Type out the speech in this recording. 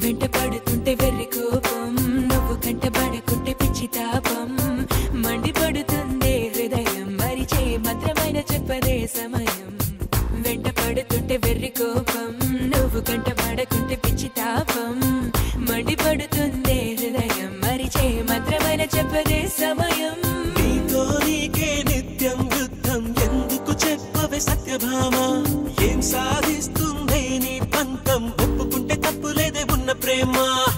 వెంట పడుతుంటే వెర్రి కోపం నువ్వు కంట పడకుంటే పిచ్చి తాపం మండిపడుతుందే హృదయం మరిచే మంత్రమైన చెప్పదే సమయం వెంట పడుతుంటే వెర్రి కోపం నువ్వు కంట పడకుంటే పిచ్చి తాపం మండిపడుతుందే హృదయం మరిచే మంత్రమైన చెప్పదే సమయం నీతో నీకే నిత్యం యుద్ధం ఎందుకు చెప్పవే సత్యభామ ఏం సాధిస్తుందే నీ పంతం ఒప్పుకుంటే తప్పులేదే ఉన్న ప్రేమ